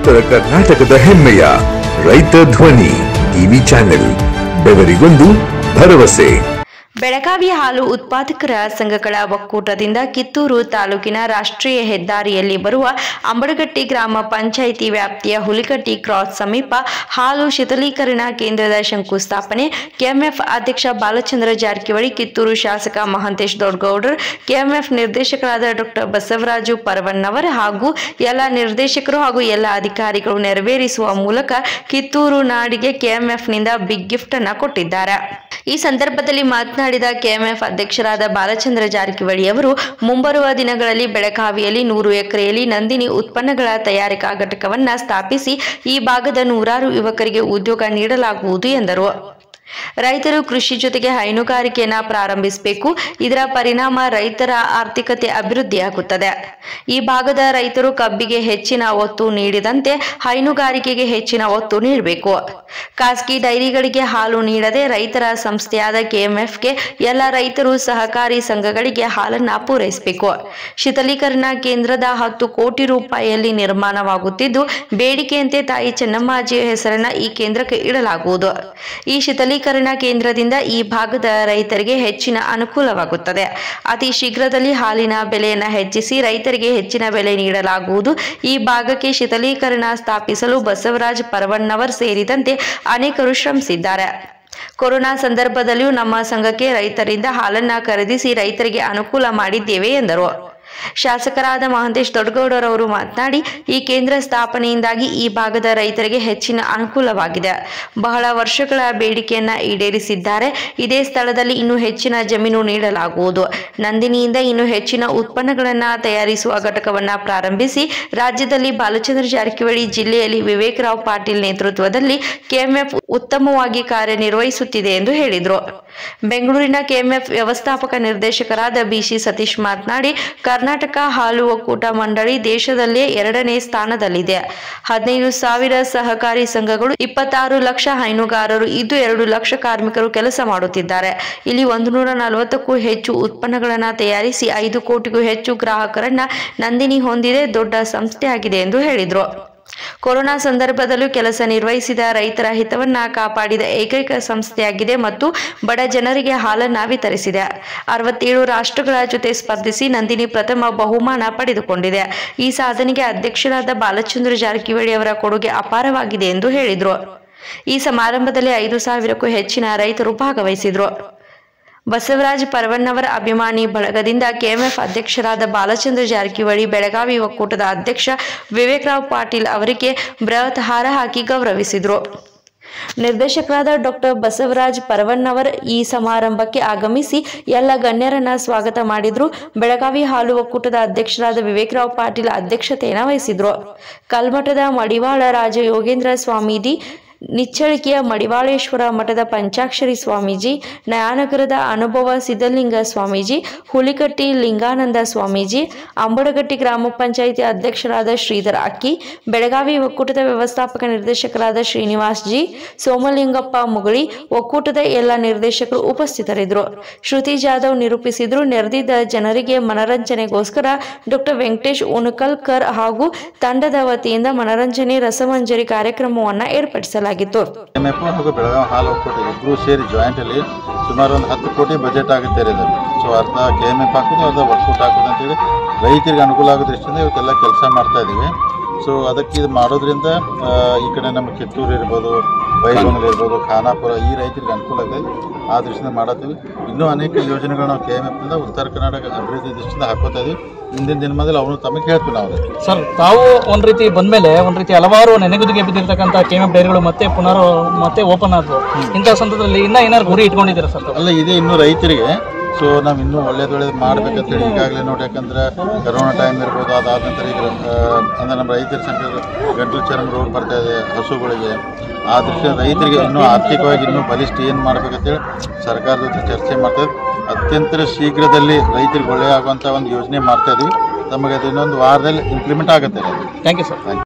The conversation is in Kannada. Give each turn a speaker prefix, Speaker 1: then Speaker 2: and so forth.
Speaker 1: ಉತ್ತರ ಕರ್ನಾಟಕದ ಹೆಮ್ಮೆಯ ರೈತ ಧ್ವನಿ ಟಿವಿ ಚಾನೆಲ್ ಬೆವರಿಗೊಂದು ಭರವಸೆ
Speaker 2: ಬೆಳಗಾವಿ ಹಾಲು ಉತ್ಪಾದಕರ ಸಂಘಗಳ ಒಕ್ಕೂಟದಿಂದ ಕಿತ್ತೂರು ತಾಲೂಕಿನ ರಾಷ್ಟ್ರೀಯ ಹೆದ್ದಾರಿಯಲ್ಲಿ ಬರುವ ಅಂಬಡಗಟ್ಟಿ ಗ್ರಾಮ ಪಂಚಾಯಿತಿ ವ್ಯಾಪ್ತಿಯ ಹುಲಿಕಟ್ಟಿ ಕ್ರಾಸ್ ಸಮೀಪ ಹಾಲು ಶೀತಲೀಕರಣ ಕೇಂದ್ರದ ಶಂಕುಸ್ಥಾಪನೆ ಕೆಎಂಎಫ್ ಅಧ್ಯಕ್ಷ ಬಾಲಚಂದ್ರ ಜಾರಕಿಹೊಳಿ ಕಿತ್ತೂರು ಶಾಸಕ ಮಹಂತೇಶ್ ದೊಡ್ಡಗೌಡರ್ ಕೆಎಂಎಫ್ ನಿರ್ದೇಶಕರಾದ ಡಾಕ್ಟರ್ ಬಸವರಾಜು ಪರವಣ್ಣವರ್ ಹಾಗೂ ಎಲ್ಲ ನಿರ್ದೇಶಕರು ಹಾಗೂ ಎಲ್ಲ ಅಧಿಕಾರಿಗಳು ನೆರವೇರಿಸುವ ಮೂಲಕ ಕಿತ್ತೂರು ನಾಡಿಗೆ ಕೆಎಂಎಫ್ನಿಂದ ಬಿಗ್ ಗಿಫ್ಟ್ ಅನ್ನ ಕೊಟ್ಟಿದ್ದಾರೆ ಈ ಸಂದರ್ಭದಲ್ಲಿ ಮಾತನಾಡಿದ ಕೆಎಂಎಫ್ ಅಧ್ಯಕ್ಷರಾದ ಬಾಲಚಂದ್ರ ಜಾರಕಿಹೊಳಿ ಅವರು ಮುಂಬರುವ ದಿನಗಳಲ್ಲಿ ಬೆಳಗಾವಿಯಲ್ಲಿ ನೂರು ಎಕರೆಯಲ್ಲಿ ನಂದಿನಿ ಉತ್ಪನ್ನಗಳ ತಯಾರಿಕಾ ಘಟಕವನ್ನ ಸ್ಥಾಪಿಸಿ ಈ ಭಾಗದ ನೂರಾರು ಯುವಕರಿಗೆ ಉದ್ಯೋಗ ನೀಡಲಾಗುವುದು ಎಂದರು ರೈತರು ಕೃಷಿ ಜೊತೆಗೆ ಹೈನುಗಾರಿಕೆಯನ್ನ ಪ್ರಾರಂಭಿಸಬೇಕು ಇದರ ಪರಿಣಾಮ ರೈತರ ಆರ್ಥಿಕತೆ ಅಭಿವೃದ್ಧಿಯಾಗುತ್ತದೆ ಈ ಭಾಗದ ರೈತರು ಕಬ್ಬಿಗೆ ಹೆಚ್ಚಿನ ಒತ್ತು ನೀಡಿದಂತೆ ಹೈನುಗಾರಿಕೆಗೆ ಹೆಚ್ಚಿನ ಒತ್ತು ನೀಡಬೇಕು ಖಾಸಗಿ ಡೈರಿಗಳಿಗೆ ಹಾಲು ನೀಡದೆ ರೈತರ ಸಂಸ್ಥೆಯಾದ ಕೆಎಂಎಫ್ಗೆ ಎಲ್ಲ ರೈತರು ಸಹಕಾರಿ ಸಂಘಗಳಿಗೆ ಹಾಲನ್ನ ಪೂರೈಸಬೇಕು ಶೀತಲೀಕರಣ ಕೇಂದ್ರದ ಹತ್ತು ಕೋಟಿ ರೂಪಾಯಿಯಲ್ಲಿ ನಿರ್ಮಾಣವಾಗುತ್ತಿದ್ದು ಬೇಡಿಕೆಯಂತೆ ತಾಯಿ ಚೆನ್ನಮ್ಮಾಜಿ ಹೆಸರನ್ನ ಈ ಕೇಂದ್ರಕ್ಕೆ ಇಡಲಾಗುವುದು ಈ ಶೀತಲೀಕರಣ ಕೇಂದ್ರದಿಂದ ಈ ಭಾಗದ ರೈತರಿಗೆ ಹೆಚ್ಚಿನ ಅನುಕೂಲವಾಗುತ್ತದೆ ಅತಿ ಶೀಘ್ರದಲ್ಲಿ ಹಾಲಿನ ಬೆಲೆಯನ್ನು ಹೆಚ್ಚಿಸಿ ರೈತರಿಗೆ ಹೆಚ್ಚಿನ ಬೆಲೆ ನೀಡಲಾಗುವುದು ಈ ಭಾಗಕ್ಕೆ ಶೀತಲೀಕರಣ ಸ್ಥಾಪಿಸಲು ಬಸವರಾಜ್ ಪರವಣ್ಣವರ್ ಸೇರಿದಂತೆ ಅನೇಕರು ಶ್ರಮಿಸಿದ್ದಾರೆ ಕೊರೋನಾ ಸಂದರ್ಭದಲ್ಲಿಯೂ ನಮ್ಮ ಸಂಘಕ್ಕೆ ರೈತರಿಂದ ಹಾಲನ್ನ ಖರೀದಿಸಿ ರೈತರಿಗೆ ಅನುಕೂಲ ಮಾಡಿದ್ದೇವೆ ಎಂದರು ಶಾಸಕರಾದ ಮಹಂತೇಶ್ ದೊಡ್ಡಗೌಡರವರು ಮಾತನಾಡಿ ಈ ಕೇಂದ್ರ ಸ್ಥಾಪನೆಯಿಂದಾಗಿ ಈ ಭಾಗದ ರೈತರಿಗೆ ಹೆಚ್ಚಿನ ಅನುಕೂಲವಾಗಿದೆ ಬಹಳ ವರ್ಷಗಳ ಬೇಡಿಕೆಯನ್ನ ಈಡೇರಿಸಿದ್ದಾರೆ ಇದೇ ಸ್ಥಳದಲ್ಲಿ ಇನ್ನೂ ಹೆಚ್ಚಿನ ಜಮೀನು ನೀಡಲಾಗುವುದು ನಂದಿನಿಯಿಂದ ಇನ್ನೂ ಹೆಚ್ಚಿನ ಉತ್ಪನ್ನಗಳನ್ನ ತಯಾರಿಸುವ ಘಟಕವನ್ನ ಪ್ರಾರಂಭಿಸಿ ರಾಜ್ಯದಲ್ಲಿ ಬಾಲಚಂದ್ರ ಜಾರಕಿಹೊಳಿ ಜಿಲ್ಲೆಯಲ್ಲಿ ವಿವೇಕ್ ರಾವ್ ಪಾಟೀಲ್ ನೇತೃತ್ವದಲ್ಲಿ ಕೆಎಂಎಫ್ ಉತ್ತಮವಾಗಿ ಕಾರ್ಯನಿರ್ವಹಿಸುತ್ತಿದೆ ಎಂದು ಹೇಳಿದರು ಬೆಂಗಳೂರಿನ ಕೆಎಂಎಫ್ ವ್ಯವಸ್ಥಾಪಕ ನಿರ್ದೇಶಕರಾದ ಬಿಸಿ ಸತೀಶ್ ಮಾತನಾಡಿ ಕರ್ನಾಟಕ ಹಾಲು ಒಕ್ಕೂಟ ಮಂಡಳಿ ದೇಶದಲ್ಲೇ ಎರಡನೇ ಸ್ಥಾನದಲ್ಲಿದೆ ಹದಿನೈದು ಸಾವಿರ ಸಹಕಾರಿ ಸಂಘಗಳು ಇಪ್ಪತ್ತಾರು ಲಕ್ಷ ಹೈನುಗಾರರು ಇದ್ದು ಎರಡು ಲಕ್ಷ ಕಾರ್ಮಿಕರು ಕೆಲಸ ಮಾಡುತ್ತಿದ್ದಾರೆ ಇಲ್ಲಿ ಒಂದು ನೂರ ನಲವತ್ತಕ್ಕೂ ಹೆಚ್ಚು ಉತ್ಪನ್ನಗಳನ್ನ ತಯಾರಿಸಿ ಐದು ಕೋಟಿಗೂ ಹೆಚ್ಚು ಗ್ರಾಹಕರನ್ನ ನಂದಿನಿ ಹೊಂದಿದೆ ದೊಡ್ಡ ಸಂಸ್ಥೆಯಾಗಿದೆ ಎಂದು ಹೇಳಿದರು ಕೊರೋನಾ ಸಂದರ್ಭದಲ್ಲೂ ಕೆಲಸ ನಿರ್ವಹಿಸಿದ ರೈತರ ಹಿತವನ್ನ ಕಾಪಾಡಿದ ಏಕೈಕ ಸಂಸ್ಥೆಯಾಗಿದೆ ಮತ್ತು ಬಡ ಜನರಿಗೆ ಹಾಲನ್ನ ವಿತರಿಸಿದೆ ಅರವತ್ತೇಳು ರಾಷ್ಟ್ರಗಳ ಜೊತೆ ಸ್ಪರ್ಧಿಸಿ ನಂದಿನಿ ಪ್ರಥಮ ಬಹುಮಾನ ಪಡೆದುಕೊಂಡಿದೆ ಈ ಸಾಧನೆಗೆ ಅಧ್ಯಕ್ಷರಾದ ಬಾಲಚಂದ್ರ ಜಾರಕಿಹೊಳಿ ಅವರ ಕೊಡುಗೆ ಅಪಾರವಾಗಿದೆ ಎಂದು ಹೇಳಿದರು ಈ ಸಮಾರಂಭದಲ್ಲಿ ಐದು ಸಾವಿರಕ್ಕೂ ಹೆಚ್ಚಿನ ರೈತರು ಭಾಗವಹಿಸಿದ್ರು ಬಸವರಾಜ್ ಪರವಣ್ಣವರ ಅಭಿಮಾನಿ ಬಳಗದಿಂದ ಕೆಎಂಎಫ್ ಅಧ್ಯಕ್ಷರಾದ ಬಾಲಚಂದ್ರ ಜಾರಕಿಹೊಳಿ ಬೆಳಗಾವಿ ಒಕ್ಕೂಟದ ಅಧ್ಯಕ್ಷ ವಿವೇಕ್ರಾವ್ ಪಾಟೀಲ್ ಅವರಿಗೆ ಬೃಹತ್ ಹಾರ ಹಾಕಿ ಗೌರವಿಸಿದರು ನಿರ್ದೇಶಕರಾದ ಡಾಕ್ಟರ್ ಬಸವರಾಜ್ ಪರವಣ್ಣವರ್ ಈ ಸಮಾರಂಭಕ್ಕೆ ಆಗಮಿಸಿ ಎಲ್ಲ ಗಣ್ಯರನ್ನ ಸ್ವಾಗತ ಮಾಡಿದ್ರು ಬೆಳಗಾವಿ ಹಾಲು ಒಕ್ಕೂಟದ ಅಧ್ಯಕ್ಷರಾದ ವಿವೇಕ್ರಾವ್ ಪಾಟೀಲ್ ಅಧ್ಯಕ್ಷತೆಯನ್ನು ವಹಿಸಿದ್ರು ಕಲ್ಮಠದ ಮಡಿವಾಳ ರಾಜ ಯೋಗೇಂದ್ರ ಸ್ವಾಮೀಜಿ ನಿಚ್ಚಳಿಕೆಯ ಮಡಿವಾಳೇಶ್ವರ ಮಠದ ಪಂಚಾಕ್ಷರಿ ಸ್ವಾಮೀಜಿ ನಯಾನಗರದ ಅನುಭವ ಸಿದ್ಧಲಿಂಗ ಸ್ವಾಮೀಜಿ ಹುಲಿಕಟ್ಟಿ ಲಿಂಗಾನಂದ ಸ್ವಾಮೀಜಿ ಅಂಬಡಗಟ್ಟಿ ಗ್ರಾಮ ಪಂಚಾಯಿತಿ ಅಧ್ಯಕ್ಷರಾದ ಶ್ರೀಧರ್ ಅಕ್ಕಿ ಬೆಳಗಾವಿ ಒಕ್ಕೂಟದ ವ್ಯವಸ್ಥಾಪಕ ನಿರ್ದೇಶಕರಾದ ಶ್ರೀನಿವಾಸ್ ಜಿ ಸೋಮಲಿಂಗಪ್ಪ ಮುಗಳಿ ಒಕ್ಕೂಟದ ಎಲ್ಲ ನಿರ್ದೇಶಕರು ಉಪಸ್ಥಿತರಿದ್ದರು ಶ್ರುತಿ ಜಾಧವ್ ನಿರೂಪಿಸಿದ್ರು ನೆರೆದಿದ್ದ ಜನರಿಗೆ ಮನರಂಜನೆಗೋಸ್ಕರ ಡಾಕ್ಟರ್ ವೆಂಕಟೇಶ್ ಉಣಕಲ್ಕರ್ ಹಾಗೂ ತಂಡದ ವತಿಯಿಂದ ಮನರಂಜನೆ ರಸಮಂಜರಿ ಕಾರ್ಯಕ್ರಮವನ್ನು ಏರ್ಪಡಿಸಲಾಗಿತ್ತು
Speaker 3: ಎಫ್ ಹಾಗೂ ಬೆಳಗಾವಿ ಹಾಲು ಒಕ್ಕೂಟ ಇಬ್ಬರು ಸೇರಿ ಜಾಯಿಂಟಲ್ಲಿ ಸುಮಾರು ಒಂದು ಹತ್ತು ಕೋಟಿ ಬಜೆಟ್ ಆಗುತ್ತೆ ರೀ ಇದು ಸೊ ಅರ್ಧ ಕೆ ಎಮ್ ಎಫ್ ಹಾಕೋದು ಅರ್ಧ ಒಕ್ಕೂಟ ಹಾಕೋದು ಅಂತೇಳಿ ರೈತರಿಗೆ ಅನುಕೂಲ ಆಗೋ ದೃಷ್ಟಿಯಿಂದ ಇವತ್ತೆಲ್ಲ ಕೆಲಸ ಮಾಡ್ತಾ ಇದ್ದೀವಿ ಸೊ ಅದಕ್ಕೆ ಇದು ಮಾಡೋದ್ರಿಂದ ಆ, ಈ ಕಡೆ ನಮ್ಮ ಕಿತ್ತೂರು ಇರ್ಬೋದು ಬೈಲೊಂಗಲ್ ಇರ್ಬೋದು ಖಾನಾಪುರ ಈ ರೈತರಿಗೆ ಅನುಕೂಲ ಆಗಿದೆ ಆ ದೃಷ್ಟಿಯಿಂದ ಮಾಡತ್ತೀವಿ ಇನ್ನೂ ಅನೇಕ ಯೋಜನೆಗಳು ನಾವು ಕೆ ಎಮ್ ಎಫ್ನಿಂದ ಉತ್ತರ ಕರ್ನಾಟಕ ಅಭಿವೃದ್ಧಿ ದೃಷ್ಟಿಯಿಂದ ಹಾಕೋತಾ ಇದ್ದೀವಿ ಮುಂದಿನ ದಿನಮಾನದಲ್ಲಿ ಅವನು ತಮಗೆ ಹೇಳ್ತೀವಿ ನಾವು ಅದಕ್ಕೆ.
Speaker 4: ಸರ್ ತಾವು ಒಂದ್ ರೀತಿ ಬಂದ್ಮೇಲೆ ಒಂದ್ ರೀತಿ ಹಲವಾರು ನೆನೆಗುದಿಗೆ ಬಿದ್ದಿರ್ತಕ್ಕಂಥ ಕೆಎಂಎಫ್ ಡೈರಿಗಳು ಮತ್ತೆ ಪುನರ್ ಮತ್ತೆ ಓಪನ್ ಆದ್ವು ಇಂಥ ಸಂದರ್ಭದಲ್ಲಿ ಇನ್ನ ಏನಾದ್ರು ಗುರಿ ಇಟ್ಕೊಂಡಿದ್ದೀರಾ ಸರ್ ತಾವು?
Speaker 3: ಅಲ್ಲ ಇದೆ ಇನ್ನೂ ರೈತರಿಗೆ ಸೊ ನಾವು ಇನ್ನೂ ಒಳ್ಳೇದೊಳ್ಳೇದು ಮಾಡ್ಬೇಕಂತೇಳಿ ಈಗಾಗಲೇ ನೋಡಿ ಯಾಕಂದ್ರೆ ಕರೋನಾ ಟೈಮ್ ಇರ್ಬೋದು ಅದಾದ ನಂತರ ಈಗ ಆ, ಅಂದ್ರೆ ನಮ್ಮ ರೈತರ ಸಂಖ್ಯೆ ಗಂಟಲು ಚರ್ಮ ರೋಗ ಬರ್ತಾ ಇದೆ ಹಸುಗಳಿಗೆ ಆ ದೃಷ್ಟಿಯಿಂದ ರೈತರಿಗೆ ಇನ್ನೂ ಆರ್ಥಿಕವಾಗಿ ಇನ್ನೂ ಬಲಿಷ್ಠ ಏನು ಮಾಡ್ಬೇಕಂತೇಳಿ ಸರ್ಕಾರದ ಜೊತೆ ಚರ್ಚೆ ಮಾಡ್ತಾ ಇದ್ದೀವಿ. ಅತ್ಯಂತ ಶೀಘ್ರದಲ್ಲಿ ರೈತರಿಗೆ ಒಳ್ಳೆಯ ಆಗುವಂಥ ಒಂದು ಯೋಜನೆ ಮಾಡ್ತಾ ಇದೀವಿ ತಮಗೆ ಅದು ಇನ್ನೊಂದು ವಾರದಲ್ಲಿ ಇಂಪ್ಲಿಮೆಂಟ್ ಆಗುತ್ತೆ
Speaker 4: thank you sir
Speaker 3: thank you